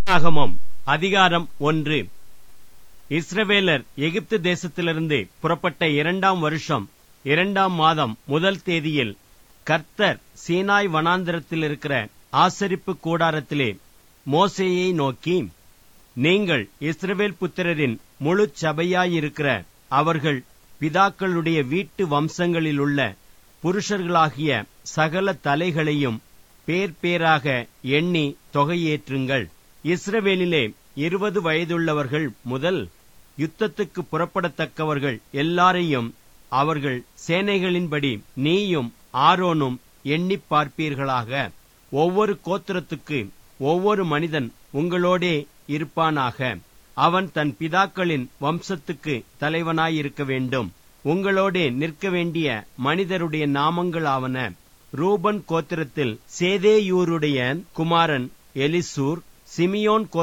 ஆகமம் அதிகாரம் ஒன்று இஸ்ரவேலர் எகிப்து தேசத்திலிருந்து புறப்பட்ட இரண்டாம் வருஷம் இரண்டாம் மாதம் முதல் தேதியில் கர்த்தர் சீனாய் வனாந்திரத்தில் இருக்கிற ஆசரிப்பு கூடாரத்திலே மோசேயை நோக்கி நீங்கள் இஸ்ரவேல் புத்திரரின் முழு சபையாயிருக்கிற அவர்கள் பிதாக்களுடைய வீட்டு வம்சங்களிலுள்ள புருஷர்களாகிய சகல தலைகளையும் பேர் பேராக எண்ணி தொகையேற்றுங்கள் இஸ்ரவேலிலே இருபது வயதுள்ளவர்கள் முதல் யுத்தத்துக்கு புறப்படத்தக்கவர்கள் எல்லாரையும் அவர்கள் சேனைகளின்படி நீயும் ஆரோனும் எண்ணிப் பார்ப்பீர்களாக ஒவ்வொரு கோத்திரத்துக்கு ஒவ்வொரு மனிதன் உங்களோடே இருப்பானாக அவன் தன் பிதாக்களின் வம்சத்துக்கு தலைவனாயிருக்க வேண்டும் உங்களோடே நிற்க வேண்டிய மனிதருடைய நாமங்களாவன ரூபன் கோத்திரத்தில் சேதேயூருடைய குமாரன் எலிசூர் சிமியோன்